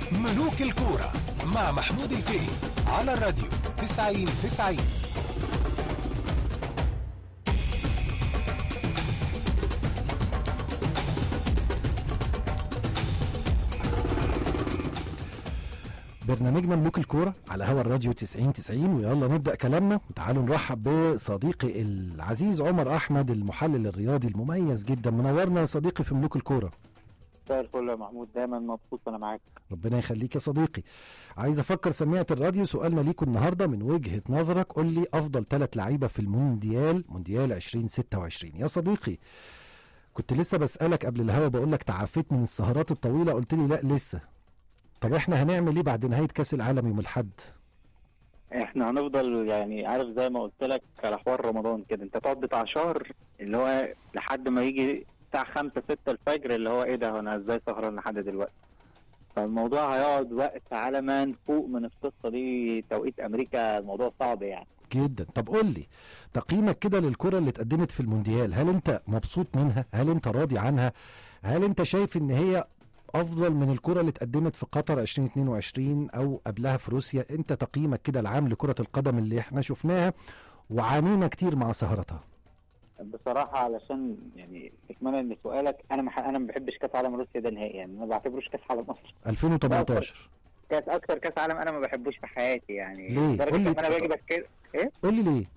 ملوك الكورة مع محمود الفقي على الراديو 90 90 برنامجنا ملوك الكورة على هوا الراديو 90 90 ويلا نبدأ كلامنا وتعالوا نرحب بصديقي العزيز عمر أحمد المحلل الرياضي المميز جدا منورنا يا صديقي في ملوك الكورة مساء الفل يا محمود دايما مبسوط وانا معاك ربنا يخليك يا صديقي عايز افكر سميعة الراديو سؤالنا ليكم النهارده من وجهة نظرك قول لي افضل ثلاث لعيبة في المونديال مونديال 2026 يا صديقي كنت لسه بسألك قبل الهوا بقول لك تعافيت من السهرات الطويلة قلت لي لا لسه طب احنا هنعمل ايه بعد نهاية كأس العالم يوم الأحد احنا هنفضل يعني عارف زي ما قلت لك على حوار رمضان كده انت تقعد بتاع شهر اللي هو لحد ما يجي الساعة 5 6 الفجر اللي هو ايه ده انا ازاي سهران لحد دلوقتي فالموضوع هيقعد وقت على ما نفوق من القصة دي توقيت امريكا الموضوع صعب يعني جدا طب قول لي تقييمك كده للكرة اللي اتقدمت في المونديال هل انت مبسوط منها هل انت راضي عنها هل انت شايف ان هي افضل من الكرة اللي اتقدمت في قطر 2022 او قبلها في روسيا انت تقييمك كده العام لكرة القدم اللي احنا شفناها وعانينا كتير مع سهرتها بصراحة علشان يعني اكمالا لسؤالك انا ما انا ما بحبش كاس عالم روسيا ده نهائي يعني ما بعتبروش كاس عالم مصر 2018 كاس اكتر كاس عالم انا ما بحبوش في حياتي يعني ليه؟ لدرجة قول لي- إن انا باجي بتكلم ايه قول لي ليه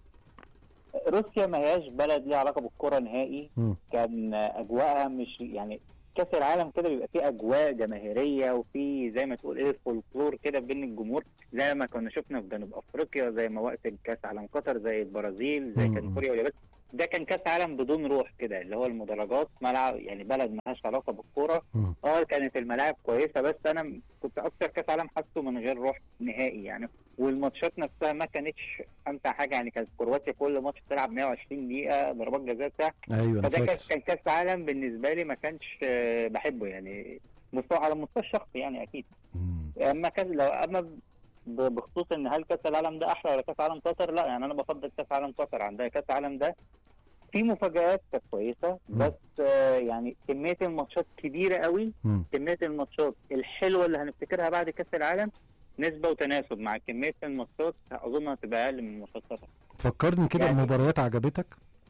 روسيا ما هياش بلد ليها علاقه بالكره نهائي مم. كان اجواءها مش يعني كاس العالم كده بيبقى فيه اجواء جماهيريه وفي زي ما تقول ايه فولكلور كده بين الجمهور زي ما كنا شفنا في جنوب افريقيا زي ما وقت كاس عالم قطر زي البرازيل زي مم. كان كوريا واليابان ده كان كاس عالم بدون روح كده اللي هو المدرجات ملعب يعني بلد ملهاش علاقه بالكوره مم. اه كانت الملاعب كويسه بس انا كنت اكتر كاس عالم حاسه من غير روح نهائي يعني والماتشات نفسها ما كانتش امتع حاجه يعني كانت كرواتيا كل ماتش تلعب 120 دقيقه ضربات جزاء بتاع ايوه انا فده كان فاكر كان كاس عالم بالنسبه لي ما كانش آه، بحبه يعني مستوى على المستوى الشخصي يعني اكيد مم. اما كان لو اما ب- بخصوص ان هل كاس العالم ده احلى ولا كاس عالم قطر لا يعني انا بفضل كاس عالم قطر عندها كاس العالم ده في مفاجآت كانت كويسه مم. بس آه، يعني كميه الماتشات كبيره قوي مم. كميه الماتشات الحلوه اللي هنفتكرها بعد كاس العالم نسبه وتناسب مع كميه الماتشات اظن هتبقى اقل من ماتشات قطر فكرني كده يعني- المباريات عجبتك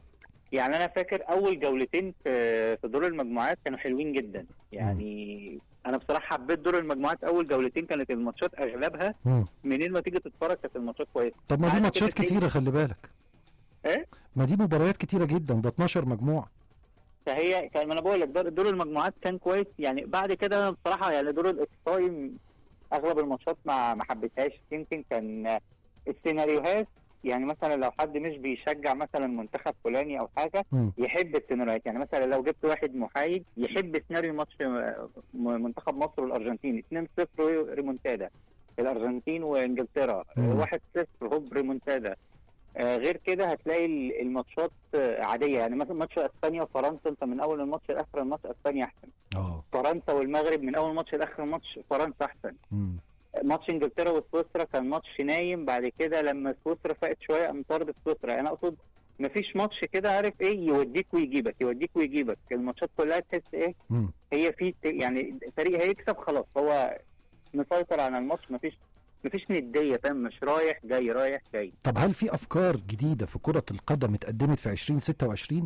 يعني انا فاكر اول جولتين في في دور المجموعات كانوا حلوين جدا يعني انا بصراحه حبيت دور المجموعات اول جولتين كانت الماتشات اغلبها مم. منين ما تيجي تتفرج كانت الماتشات كويسه طب ما دي بعد ماتشات كده كتيرة خلي بالك ايه ما دي مباريات كتيرة جدا ده 12 مجموعة فهي كان ما انا بقول لك دور, دور المجموعات كان كويس يعني بعد كده انا بصراحه يعني دور الاقصائي اغلب الماتشات ما ما حبيتهاش يمكن كان السيناريوهات يعني مثلا لو حد مش بيشجع مثلا منتخب فلاني او حاجه مم. يحب السيناريوهات يعني مثلا لو جبت واحد محايد يحب سيناريو ماتش م- منتخب مصر والارجنتين 2-0 ريمونتادا الارجنتين وانجلترا مم. 1-0 هوب ريمونتادا آه، غير كده هتلاقي ال- الماتشات آه، عاديه يعني مثلا ماتش اسبانيا وفرنسا انت من اول الماتش لاخر الماتش اسبانيا احسن اه فرنسا والمغرب من اول ماتش لاخر الماتش فرنسا احسن مم. ماتش انجلترا وسويسرا كان ماتش نايم بعد كده لما سويسرا فاقت شويه قام طارد سويسرا انا اقصد مفيش ماتش كده عارف ايه يوديك ويجيبك يوديك ويجيبك الماتشات كلها تحس ايه مم. هي في ت- يعني فريق هيكسب خلاص هو مسيطر على الماتش مفيش مفيش نديه فاهم مش رايح جاي رايح جاي طب هل في افكار جديدة في كرة القدم اتقدمت في 2026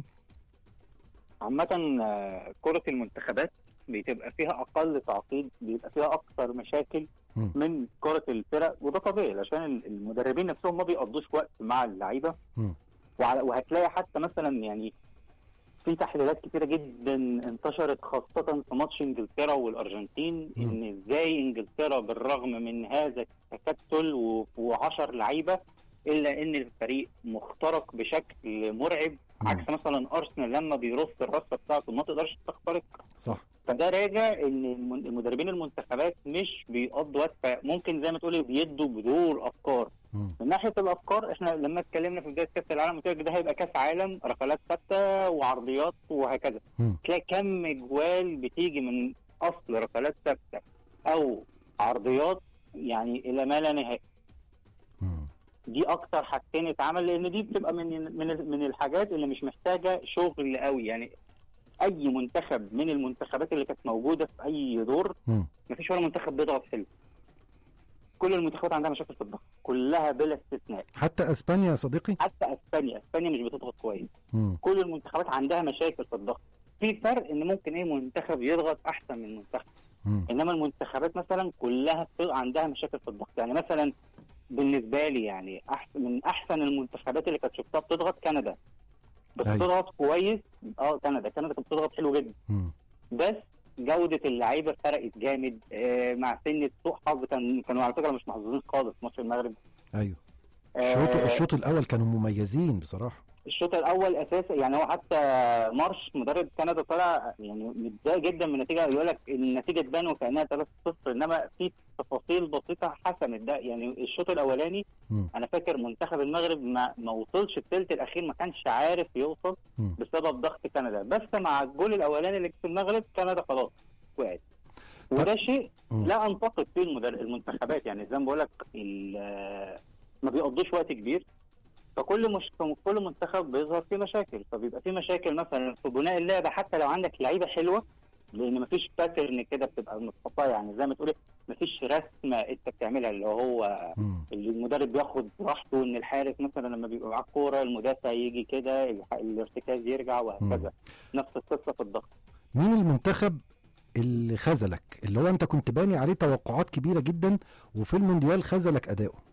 عامة آه، كرة المنتخبات بتبقى فيها أقل تعقيد بيبقى فيها أكثر مشاكل مم. من كرة الفرق وده طبيعي عشان ال- المدربين نفسهم ما بيقضوش وقت مع اللعيبة مم. وعلى- وهتلاقي حتى مثلا يعني في تحليلات كتيرة جدا انتشرت خاصة في ماتش انجلترا والارجنتين مم. ان ازاي انجلترا بالرغم من هذا التكتل و- وعشر لعيبة الا ان الفريق مخترق بشكل مرعب مم. عكس مثلا ارسنال لما بيرص الرصه بتاعته ما تقدرش تخترق صح فده راجع ان الم- المدربين المنتخبات مش بيقضوا وقت ممكن زي ما تقولي بيدوا بدور افكار مم. من ناحيه الافكار احنا لما اتكلمنا في بدايه كاس العالم قلت لك ده هيبقى كاس عالم ركلات ثابته وعرضيات وهكذا مم. تلاقي كم جوال بتيجي من اصل ركلات ثابته او عرضيات يعني الى ما لا نهايه مم. دي اكتر حاجتين اتعمل لان دي بتبقى من من من الحاجات اللي مش محتاجه شغل قوي يعني اي منتخب من المنتخبات اللي كانت موجوده في اي دور مم. ما مفيش ولا منتخب بيضغط حلو كل المنتخبات عندها مشاكل في الضغط كلها بلا استثناء حتى اسبانيا يا صديقي حتى اسبانيا اسبانيا مش بتضغط كويس مم. كل المنتخبات عندها مشاكل في الضغط في فرق ان ممكن ايه منتخب يضغط احسن من منتخب مم. انما المنتخبات مثلا كلها بتبقى عندها مشاكل في الضغط يعني مثلا بالنسبه لي يعني احسن من احسن المنتخبات اللي كانت شفتها بتضغط كندا أيوة. بتضغط كويس اه كندا كندا كانت بتضغط حلو جدا مم. بس جودة اللعيبة فرقت جامد آه مع سنة سوء حظ كان كانوا على فكرة مش محظوظين خالص في ماتش المغرب ايوه آه، الشوط الشوط الاول كانوا مميزين بصراحه الشوط الاول اساسا يعني هو حتى مارش مدرب كندا طلع يعني متضايق جدا من النتيجه يقول لك النتيجه تبان وكانها 3-0 انما في تفاصيل بسيطه حسمت ده يعني الشوط الاولاني مم. انا فاكر منتخب المغرب ما, ما وصلش الثلث الاخير ما كانش عارف يوصل مم. بسبب ضغط كندا بس مع الجول الاولاني اللي في المغرب كندا خلاص وقعت وده شيء مم. لا انتقد فيه المدر- المنتخبات يعني زي ما بقول لك ال- ما بيقضوش وقت كبير فكل مش كل منتخب بيظهر فيه مشاكل فبيبقى فيه مشاكل مثلا في بناء اللعبه حتى لو عندك لعيبه حلوه لان مفيش باترن كده بتبقى متحطه يعني زي ما تقول مفيش رسمه انت بتعملها اللي هو مم. اللي المدرب بياخد راحته ان الحارس مثلا لما بيبقى معاه الكوره المدافع يجي كده الح- الارتكاز يرجع وهكذا نفس القصه في الضغط مين المنتخب اللي خذلك اللي هو انت كنت باني عليه توقعات كبيره جدا وفي المونديال خذلك اداؤه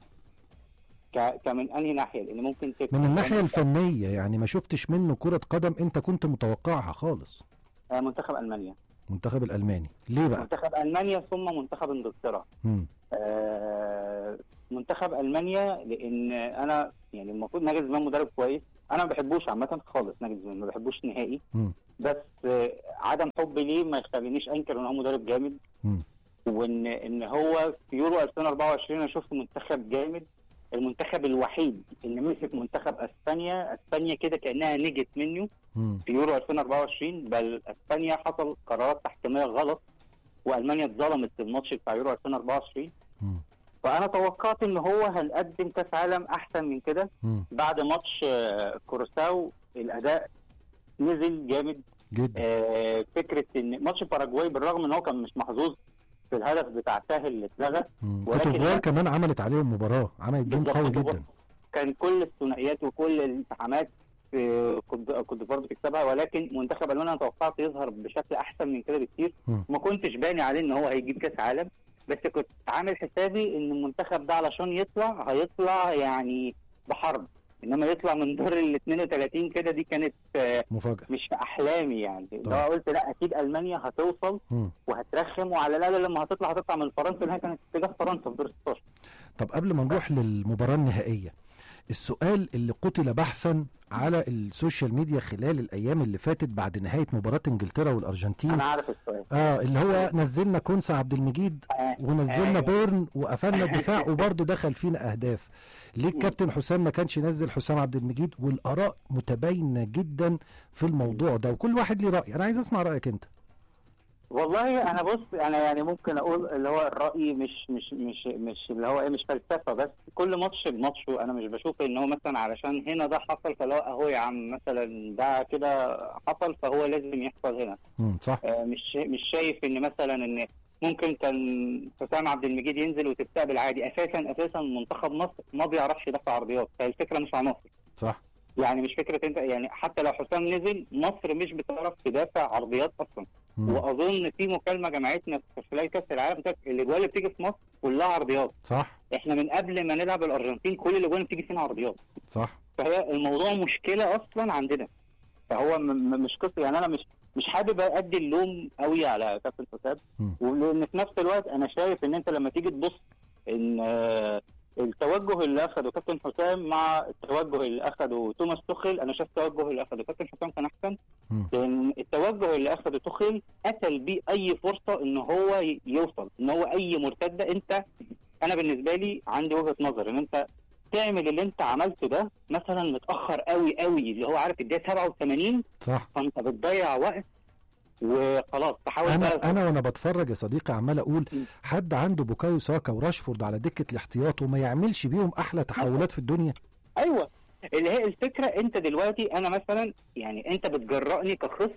ك- كمن انهي ناحيه لان ممكن تكون من الناحيه الفنيه يعني ما شفتش منه كره قدم انت كنت متوقعها خالص آه، منتخب المانيا المنتخب الالماني ليه بقى منتخب المانيا ثم منتخب انجلترا مم. آه، منتخب المانيا لان انا يعني المفروض ناجل زمان مدرب كويس انا ما بحبوش عامه خالص ناجل زمان ما بحبوش نهائي مم. بس آه، عدم حبي ليه ما يخلينيش انكر ان هو مدرب جامد مم. وان ان هو في يورو 2024 انا شفت منتخب جامد المنتخب الوحيد اللي مسك منتخب اسبانيا اسبانيا كده كانها نجت منه مم. في يورو 2024 بل اسبانيا حصل قرارات تحكيميه غلط والمانيا اتظلمت في الماتش بتاع يورو 2024 مم. فانا توقعت ان هو هنقدم كاس عالم احسن من كده مم. بعد ماتش آه، كروساو الاداء نزل جامد جدا آه، فكره ان ماتش باراجواي بالرغم ان هو كان مش محظوظ في الهدف بتاع ساهل اللي اتلغى مم. ولكن كوتيفوار ده- كمان عملت عليهم مباراه عملت جيم بالظبط قوي كده. جدا كان كل الثنائيات وكل الالتحامات في كنت كنت برضه تكسبها ولكن منتخب المانيا انا توقعت يظهر بشكل احسن من كده بكتير مم. ما كنتش باني عليه ان هو هيجيب كاس عالم بس كنت عامل حسابي ان المنتخب ده علشان يطلع هيطلع يعني بحرب انما يطلع من دور ال 32 كده دي كانت آه، مفاجاه مش في احلامي يعني طبعا. اللي هو قلت لا اكيد المانيا هتوصل مم. وهترخم وعلى الاقل لما هتطلع هتطلع من فرنسا اللي هي كانت اتجاه فرنسا في دور 16 طب قبل ما نروح للمباراة النهائية السؤال اللي قتل بحثا على السوشيال ميديا خلال الأيام اللي فاتت بعد نهاية مباراة إنجلترا والأرجنتين انا عارف السؤال اه اللي هو نزلنا كونسا عبد المجيد آه، ونزلنا أيوة. بورن وقفلنا الدفاع وبرضه دخل فينا أهداف ليه الكابتن حسام ما كانش نزل حسام عبد المجيد والآراء متباينة جدا في الموضوع ده وكل واحد ليه رأي أنا عايز أسمع رأيك أنت والله انا بص انا يعني ممكن اقول اللي هو الراي مش مش مش مش اللي هو ايه مش فلسفه بس كل ماتش بماتشه انا مش بشوف ان هو مثلا علشان هنا ده حصل فلو اهو يا عم مثلا ده كده حصل فهو لازم يحصل هنا مم صح آه، مش شا- مش شايف ان مثلا ان ممكن كان حسام عبد المجيد ينزل وتستقبل عادي اساسا اساسا منتخب مصر ما بيعرفش يدافع عرضيات فالفكره مش عناصر صح يعني مش فكره انت يعني حتى لو حسام نزل مصر مش بتعرف تدافع عرضيات اصلا مم. واظن في مكالمه جمعتنا في خلال كاس العالم بتاعت الاجوال اللي بتيجي في مصر كلها عرضيات صح احنا من قبل ما نلعب الارجنتين كل الاجوال اللي بتيجي فينا عرضيات صح فهي الموضوع مشكله اصلا عندنا فهو م- م- مش قصه يعني انا مش مش حابب ادي اللوم قوي على كابتن حسام مم. ولان في نفس الوقت انا شايف ان انت لما تيجي تبص ان آه، التوجه اللي اخده كابتن حسام مع التوجه اللي اخده توماس توخيل انا شايف التوجه اللي اخده كابتن حسام كان احسن مم. لان التوجه اللي اخده توخيل قتل بيه اي فرصه ان هو ي- يوصل ان هو اي مرتده انت انا بالنسبه لي عندي وجهه نظر ان انت تعمل اللي انت عملته ده مثلا متاخر قوي قوي اللي هو عارف الدقيقه 87 صح فانت بتضيع وقت وخلاص تحاول بقى انا انا وانا بتفرج يا صديقي عمال اقول م. حد عنده بوكايو ساكا وراشفورد على دكه الاحتياط وما يعملش بيهم احلى تحولات في الدنيا ايوه اللي هي الفكره انت دلوقتي انا مثلا يعني انت بتجرأني كخصم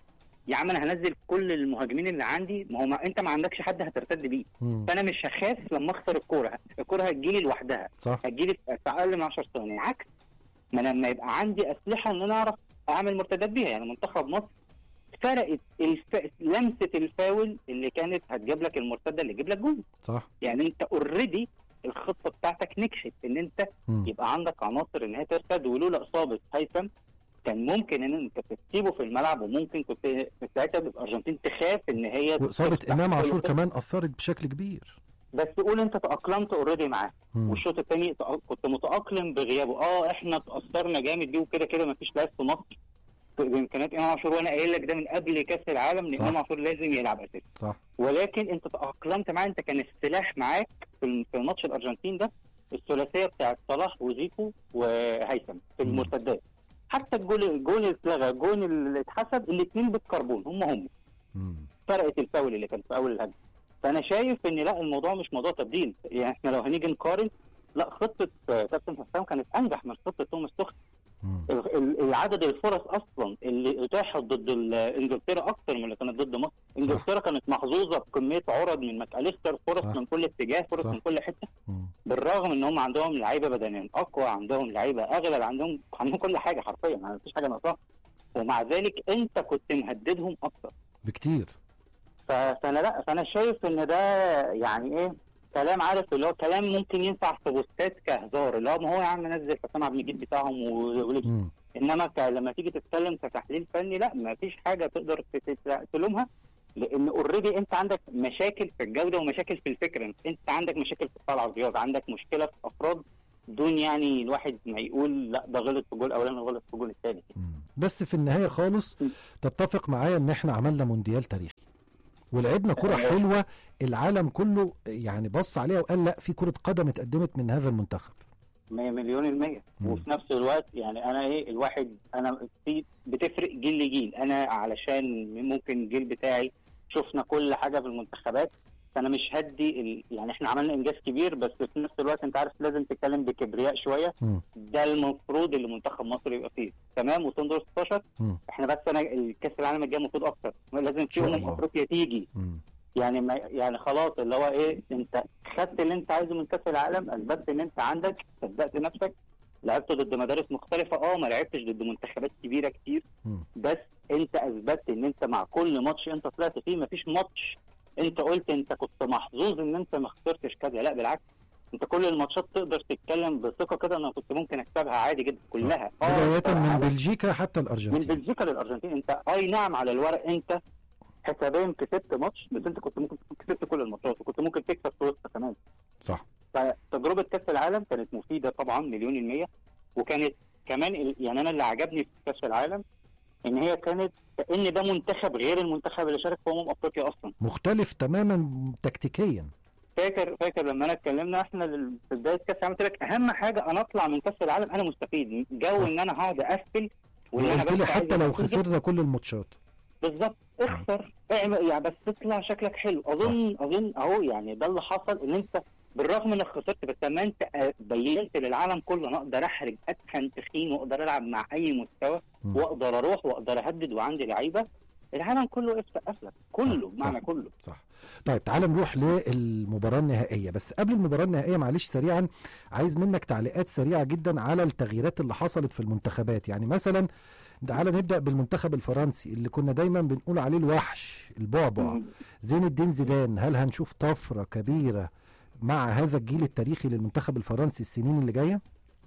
يا عم انا هنزل كل المهاجمين اللي عندي ما هو ما انت ما عندكش حد هترتد بيه مم. فانا مش هخاف لما اخسر الكوره الكوره هتجيلي لوحدها صح هتجيلي في اقل من 10 ثواني عكس ما أنا لما يبقى عندي اسلحه ان انا اعرف اعمل مرتدات بيها يعني منتخب مصر فرقت الف... لمسه الفاول اللي كانت هتجيب لك المرتده اللي تجيب لك جول صح يعني انت اوريدي الخطه بتاعتك نجحت ان انت مم. يبقى عندك عناصر ان هي ترتد ولولا اصابه هيثم كان ممكن ان انت تسيبه في الملعب وممكن كنت في ساعتها الارجنتين تخاف ان هي واصابه تفتح امام كل عاشور خطة. كمان اثرت بشكل كبير بس تقول انت تاقلمت اوريدي معاه مم. والشوط الثاني كنت متاقلم بغيابه اه احنا اتاثرنا جامد بيه وكده كده مفيش لاعب في مصر بامكانيات امام عاشور وانا قايل لك ده من قبل كاس العالم ان صح. امام عاشور لازم يلعب اساسي صح ولكن انت تاقلمت معاه انت كان السلاح معاك في الم- في ماتش الارجنتين ده الثلاثيه بتاعت صلاح وزيكو وهيثم في مم. المرتدات حتى الجول الجول اللي اتلغى الجول اللي اتحسب الاثنين بالكربون هم هم مم. فرقت الفاول اللي كان في اول الهجمه فانا شايف ان لا الموضوع مش موضوع تبديل يعني احنا لو هنيجي نقارن لا خطه آه، كابتن حسام كانت انجح من خطه توماس توخل مم. ال- ال- العدد الفرص اصلا اللي اتاحت ضد ال- انجلترا اكتر من اللي كانت ضد مصر انجلترا كانت محظوظه بكميه عرض من ماكاليستر فرص صح. من كل اتجاه فرص صح. من كل حته مم. بالرغم ان هم عندهم لعيبه بدنيا اقوى عندهم لعيبه اغلب عندهم عندهم كل حاجه حرفيا ما فيش حاجه ناقصاها ومع ذلك انت كنت مهددهم اكتر بكتير ف- فانا لا فانا شايف ان ده يعني ايه كلام عارف اللي هو كلام ممكن ينفع في بوستات كهزار اللي هو ما هو يا عم نزل حسام عبد المجيد بتاعهم و- ولبس مم. انما ك... لما تيجي تتكلم كتحليل فني لا ما فيش حاجه تقدر ت- ت- تلومها لان اوريدي انت عندك مشاكل في الجوده ومشاكل في الفكر انت عندك مشاكل في قطاع العرضيات عندك مشكله في افراد دون يعني الواحد ما يقول لا ده غلط في جول الاولاني غلط في الجول الثاني مم. بس في النهايه خالص مم. تتفق معايا ان احنا عملنا مونديال تاريخي ولعبنا كرة آه. حلوة العالم كله يعني بص عليها وقال لا في كرة قدم اتقدمت من هذا المنتخب 100 مليون المية مم. وفي نفس الوقت يعني انا ايه الواحد انا في بتفرق جيل لجيل انا علشان ممكن الجيل بتاعي شفنا كل حاجه في المنتخبات فانا مش هدي ال... يعني احنا عملنا انجاز كبير بس في نفس الوقت انت عارف لازم تتكلم بكبرياء شويه مم. ده المفروض اللي منتخب مصر يبقى فيه تمام وصلنا دور 16 مم. احنا بس انا الكاس العالم الجاي المفروض اكتر لازم في شاء امم الله. افريقيا تيجي مم. يعني ما يعني خلاص اللي هو ايه انت خدت اللي انت عايزه من كاس العالم اثبتت ان انت عندك صدقت نفسك لعبت ضد مدارس مختلفه اه ما لعبتش ضد منتخبات كبيره كتير مم. بس انت اثبتت ان انت مع كل ماتش انت طلعت فيه مفيش ماتش انت قلت انت كنت محظوظ ان انت ما خسرتش كذا لا بالعكس انت كل الماتشات تقدر تتكلم بثقه كده انا كنت ممكن اكسبها عادي جدا كلها بداية من على- بلجيكا حتى من الارجنتين بلجيكا للارجنتين انت اي نعم على الورق انت حسابيا كسبت ماتش بس انت كنت ممكن تكون كسبت كل الماتشات وكنت ممكن تكسب سويسرا كمان صح فتجربه كاس العالم كانت مفيده طبعا مليون المية وكانت كمان ال- يعني انا اللي عجبني في كاس العالم ان هي كانت كان ده منتخب غير المنتخب اللي شارك في امم افريقيا اصلا مختلف تماما تكتيكيا فاكر فاكر لما انا اتكلمنا احنا لل- في بدايه كاس العالم قلت لك اهم حاجه انا اطلع من كاس العالم انا مستفيد جو صح. ان انا هقعد اقفل وان انا وقلت لي بس عايز حتى لو أفوز. خسرنا كل الماتشات بالظبط اخسر اعمل يعني بس تطلع شكلك حلو اظن اظن اهو يعني ده اللي حصل ان انت بالرغم انك خسرت بس لما انت آه، بينت للعالم كله انا اقدر احرج اتخن تخين واقدر العب مع اي مستوى مم. واقدر اروح واقدر اهدد وعندي لعيبه العالم كله وقف سقف لك كله صح، معنى صح. كله صح طيب تعال نروح للمباراة النهائية بس قبل المباراة النهائية معلش سريعا عايز منك تعليقات سريعة جدا على التغييرات اللي حصلت في المنتخبات يعني مثلا تعال نبدأ بالمنتخب الفرنسي اللي كنا دايما بنقول عليه الوحش البعبع مم. زين الدين زيدان هل هنشوف طفرة كبيرة مع هذا الجيل التاريخي للمنتخب الفرنسي السنين اللي جاية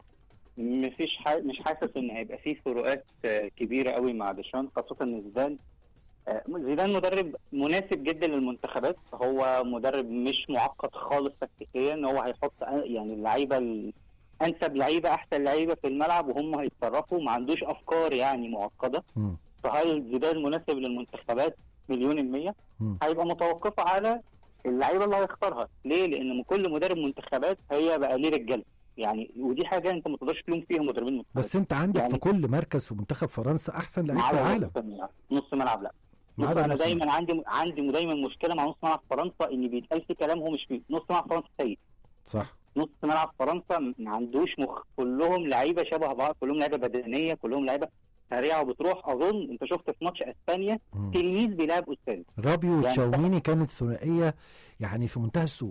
مفيش ح... مش حاسس ان هيبقى فيه فروقات آه، كبيره قوي مع ديشان خاصه ان زيدان آه، زيدان مدرب مناسب جدا للمنتخبات هو مدرب مش معقد خالص تكتيكيا هو هيحط أ- يعني اللعيبه ال- انسب لعيبه احسن لعيبه في الملعب وهم هيتصرفوا ما عندوش افكار يعني معقده مم. فهل زيدان مناسب للمنتخبات مليون المية مم. هيبقى متوقفة على اللعيبة اللي هيختارها ليه؟ لأن كل مدرب منتخبات هي بقى ليه رجالة يعني ودي حاجة أنت ما تقدرش تلوم فيها مدربين المنتخبات بس انت عندك يعني- في كل مركز في منتخب فرنسا احسن لعيب ما في عدا العالم نص الملعب نص ملعب لا ما بص عدا انا نص دايما عندي عندي دايما مشكله مع نص ملعب فرنسا ان بيتقال في كلام هو مش فيه نص ملعب فرنسا سيء صح نص ملعب فرنسا ما عندوش مخ كلهم لعيبه شبه بعض كلهم لعيبه بدنيه كلهم لعيبه سريعه وبتروح اظن انت شفت في ماتش اسبانيا مم. تلميذ بيلعب استاذ رابيو يعني- وتشاوميني كانت ثنائيه يعني في منتهى السوء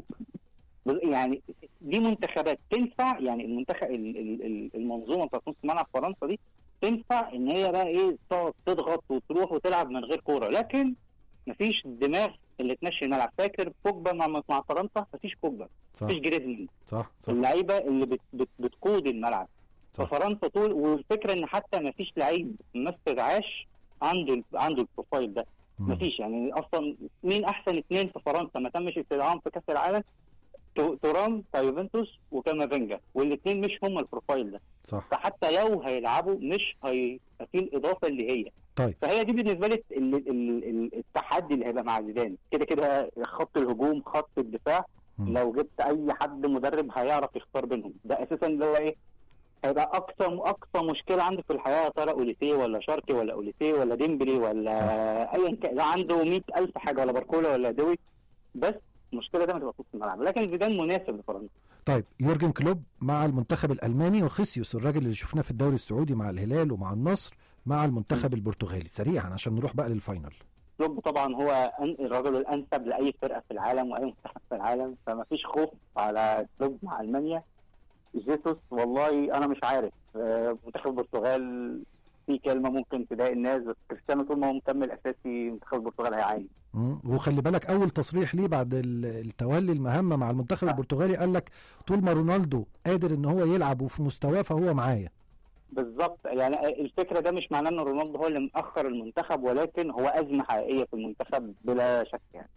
يعني دي منتخبات تنفع يعني المنتخب ال- ال- ال- المنظومه بتاعت نص ملعب فرنسا دي تنفع ان هي بقى ايه تقعد تضغط وتروح وتلعب من غير كوره لكن مفيش دماغ اللي تمشي الملعب فاكر بوجبا مع مع فرنسا مفيش بوجبا صح مفيش جريزمان صح صح اللعيبه اللي بت بت بتقود الملعب صح. ففرنسا طول والفكره ان حتى مفيش لعيب ما استدعاش عنده عنده البروفايل ده مم. مفيش يعني اصلا مين احسن اثنين في فرنسا ما تمش استدعائهم في كاس العالم تو- تورام بتاع يوفنتوس وكامافينجا والاثنين مش هم البروفايل ده صح فحتى لو هيلعبوا مش هي في الاضافه اللي هي طيب. فهي دي بالنسبه لي ال- ال- ال- التحدي اللي هيبقى مع زيدان كده كده خط الهجوم خط الدفاع مم. لو جبت اي حد مدرب هيعرف يختار بينهم ده اساسا اللي هو ايه هيبقى اقصى اقصى مشكله عنده في الحياه يا ترى اوليسيه ولا شاركي ولا اوليسيه ولا ديمبلي ولا ايا كان ده عنده 100000 حاجه ولا باركولا ولا دوي بس المشكله ده ما تبقى في نص الملعب لكن زيدان مناسب لفرنسا طيب يورجن كلوب مع المنتخب الالماني وخيسيوس الراجل اللي شفناه في الدوري السعودي مع الهلال ومع النصر مع المنتخب البرتغالي سريعا عشان نروح بقى للفاينل كلوب طبعا هو أن- الرجل الانسب لاي فرقه في العالم واي منتخب في العالم فما فيش خوف على كلوب مع المانيا جيسوس والله انا مش عارف آه، منتخب البرتغال في كلمه ممكن تضايق الناس بس كريستيانو طول ما هو مكمل اساسي منتخب البرتغال هيعاني مم. وخلي بالك اول تصريح ليه بعد ال- التولي المهمه مع المنتخب البرتغالي قال لك طول ما رونالدو قادر ان هو يلعب وفي مستواه فهو معايا بالظبط يعني الفكره ده مش معناه ان رونالدو هو اللي مأخر المنتخب ولكن هو ازمه حقيقيه في المنتخب بلا شك يعني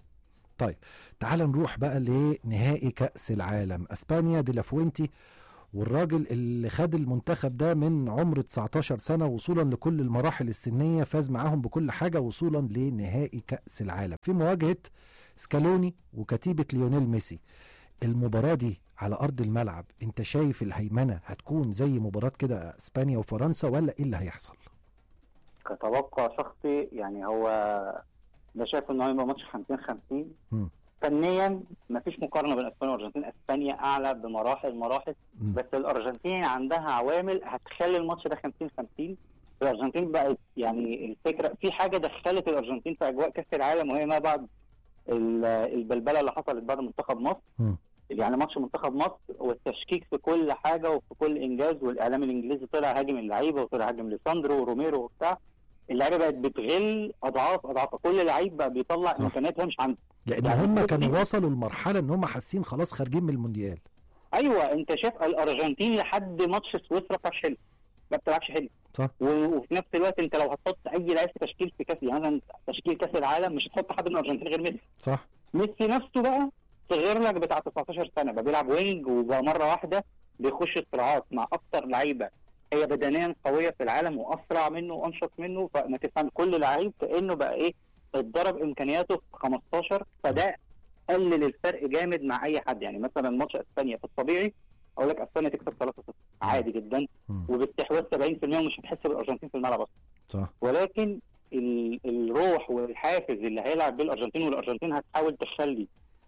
تعال نروح بقى لنهائي كأس العالم اسبانيا دي لافوينتي والراجل اللي خد المنتخب ده من عمر 19 سنة وصولا لكل المراحل السنية فاز معاهم بكل حاجة وصولا لنهائي كأس العالم في مواجهة سكالوني وكتيبة ليونيل ميسي المباراة دي على أرض الملعب أنت شايف الهيمنة هتكون زي مباراة كده اسبانيا وفرنسا ولا إيه اللي هيحصل؟ كتوقع شخصي يعني هو ده شايف ان هو يبقى ماتش 50 50 مم. فنيا مفيش مقارنه بين اسبانيا والارجنتين اسبانيا اعلى بمراحل مراحل مم. بس الارجنتين عندها عوامل هتخلي الماتش ده 50 50 الارجنتين بقت يعني الفكره في حاجه دخلت الارجنتين في اجواء كاس العالم وهي ما بعد ال- البلبله اللي حصلت بعد منتخب مصر مم. يعني ماتش منتخب مصر والتشكيك في كل حاجه وفي كل انجاز والاعلام الانجليزي طلع هاجم اللعيبه وطلع هاجم ليساندرو وروميرو وبتاع اللعيبه بقت بتغل اضعاف اضعاف كل لعيب بقى بيطلع صح. امكانيات هي مش عنده لأن يعني هم الفكرة كانوا دي- وصلوا لمرحلة إن هم حاسين خلاص خارجين من المونديال ايوه انت شايف الارجنتين لحد ماتش سويسرا ما بتلعبش حلو ما بتلعبش حلو صح. و- وفي نفس الوقت انت لو هتحط اي لعيب في تشكيل في كاس يعني مثلا تشكيل كاس العالم مش هتحط حد من الارجنتين غير ميسي صح ميسي نفسه بقى صغير لك بتاع 19 سنه بقى بيلعب وينج وبقى مره واحده بيخش صراعات مع اكتر لعيبه هي بدنيا قويه في العالم واسرع منه وانشط منه فما تفهم كل لعيب كانه بقى ايه اتضرب امكانياته في 15 فده قلل الفرق جامد مع اي حد يعني مثلا ماتش اسبانيا في الطبيعي اقول لك اسبانيا تكسب 3-0 عادي جدا مم. وباستحواذ 70% ومش هتحس بالارجنتين في الملعب اصلا صح ولكن ال- الروح والحافز اللي هيلعب بيه الارجنتين والارجنتين هتحاول تخلي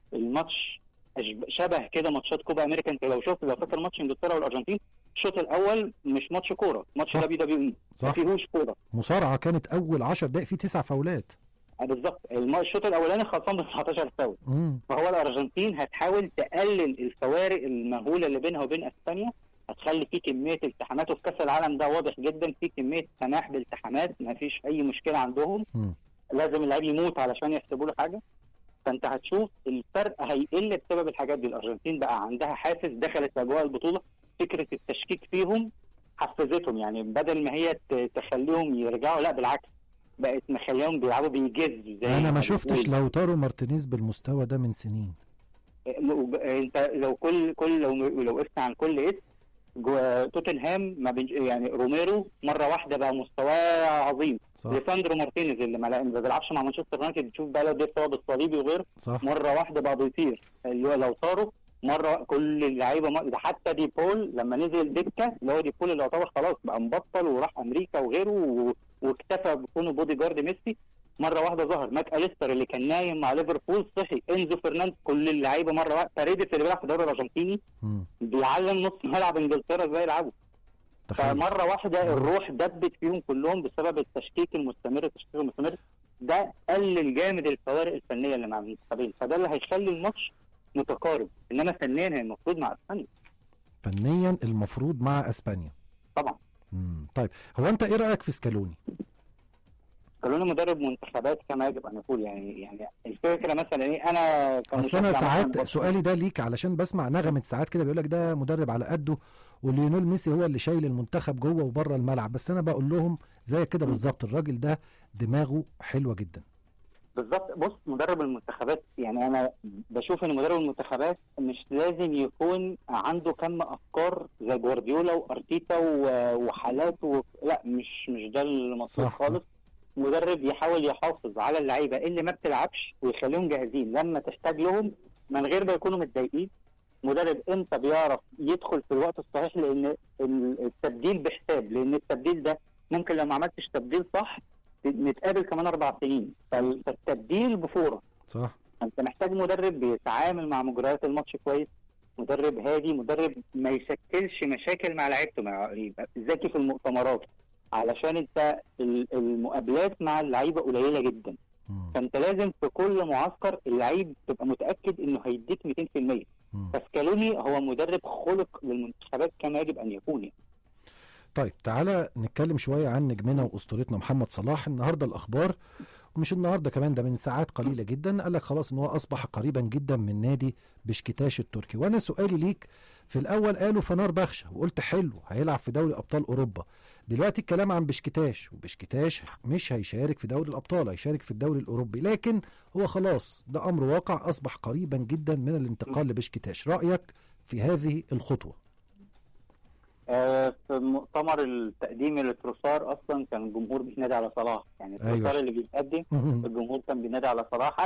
الماتش أشب- شبه كده ماتشات كوبا امريكا انت لو شفت لو فاكر ماتش انجلترا والارجنتين الشوط الاول مش ماتش كوره ماتش صح. دبليو دبليو اي ما صح فيهوش كوره مصارعة كانت أول 10 دقايق فيه تسع فاولات آه بالظبط الم- الشوط الاولاني خلصان ب 19 فاول مم. فهو الارجنتين هتحاول تقلل الفوارق المهوله اللي بينها وبين اسبانيا هتخلي في كميه التحامات وفي كاس العالم ده واضح جدا في كميه سماح بالتحامات ما فيش اي مشكله عندهم مم. لازم اللعيب يموت علشان يحسبوا له حاجه فانت هتشوف الفرق هيقل بسبب الحاجات دي الارجنتين بقى عندها حافز دخلت في اجواء البطوله فكره التشكيك فيهم حفزتهم يعني بدل ما هي ت- تخليهم يرجعوا لا بالعكس بقت مخليهم بيلعبوا بيجز زي أنا ما بتقول. شفتش لوتارو مارتينيز بالمستوى ده من سنين لو- انت لو كل كل لو لو وقفت عن كل اسم جوا توتنهام ما بينج... يعني روميرو مره واحده بقى مستواه عظيم صح ليساندرو مارتينيز اللي ما لا- ما بيلعبش مع مانشستر يونايتد تشوف بقى له بيتصاب بالصليبي وغيره صح مره واحده بقى بيطير اللي هو لو طاروا مره كل اللعيبه م- ده حتى دي بول لما نزل دكه اللي هو دي بول اللي يعتبر خلاص بقى مبطل وراح امريكا وغيره و... واكتفى بكونه بودي جارد ميسي مره واحده ظهر ماك اليستر اللي كان نايم مع ليفربول صحي انزو فرنانديز كل اللعيبه مره واحده باريدس اللي بيلعب في الدوري الارجنتيني مم. بيعلم نص ملعب انجلترا ازاي يلعبوا تخيل فمره واحده الروح دبت فيهم كلهم بسبب التشكيك المستمر التشكيك المستمر ده قلل جامد الفوارق الفنيه اللي مع المنتخبين فده اللي هيخلي الماتش متقارب انما فنيا هي المفروض مع اسبانيا فنيا المفروض مع اسبانيا طبعا مم. طيب هو انت ايه رايك في سكالوني قالوا مدرب منتخبات كما يجب ان يكون يعني يعني الفكره مثلا ايه انا اصل انا كمشجع ساعات مثلاً سؤالي ده ليك علشان بسمع نغمه ساعات كده بيقول لك ده مدرب على قده وليونيل ميسي هو اللي شايل المنتخب جوه وبره الملعب بس انا بقول لهم زي كده بالظبط الراجل ده دماغه حلوه جدا بالظبط بص مدرب المنتخبات يعني انا بشوف ان مدرب المنتخبات مش لازم يكون عنده كم افكار زي جوارديولا وارتيتا و- وحالات و... لا مش مش ده المطلوب صح. خالص مدرب يحاول يحافظ على اللعيبه اللي ما بتلعبش ويخليهم جاهزين لما تحتاج لهم من غير ما يكونوا متضايقين مدرب امتى بيعرف يدخل في الوقت الصحيح لان ال- التبديل بحساب لان التبديل ده ممكن لو ما عملتش تبديل صح نتقابل كمان اربع سنين فال- فالتبديل بفوره صح انت محتاج مدرب بيتعامل مع مجريات الماتش كويس مدرب هادي مدرب ما يشكلش مشاكل مع لعيبته مع يبقى ذكي في المؤتمرات علشان انت ال- المقابلات مع اللعيبه قليله جدا مم. فانت لازم في كل معسكر اللعيب تبقى متاكد انه هيديك 200% مم. فسكالوني هو مدرب خلق للمنتخبات كما يجب ان يكون يعني. طيب تعالى نتكلم شويه عن نجمنا واسطورتنا محمد صلاح النهارده الاخبار ومش النهارده كمان ده من ساعات قليله جدا قال لك خلاص ان هو اصبح قريبا جدا من نادي بشكتاش التركي وانا سؤالي ليك في الاول قالوا فنار بخشة وقلت حلو هيلعب في دوري ابطال اوروبا دلوقتي الكلام عن بشكتاش وبشكتاش مش هيشارك في دوري الابطال هيشارك في الدوري الاوروبي لكن هو خلاص ده امر واقع اصبح قريبا جدا من الانتقال لبشكتاش رايك في هذه الخطوه آه، في مؤتمر التقديم لتروسار اصلا كان الجمهور بينادي على صلاح يعني أيوة. تروسار اللي بيتقدم الجمهور كان بينادي على صلاح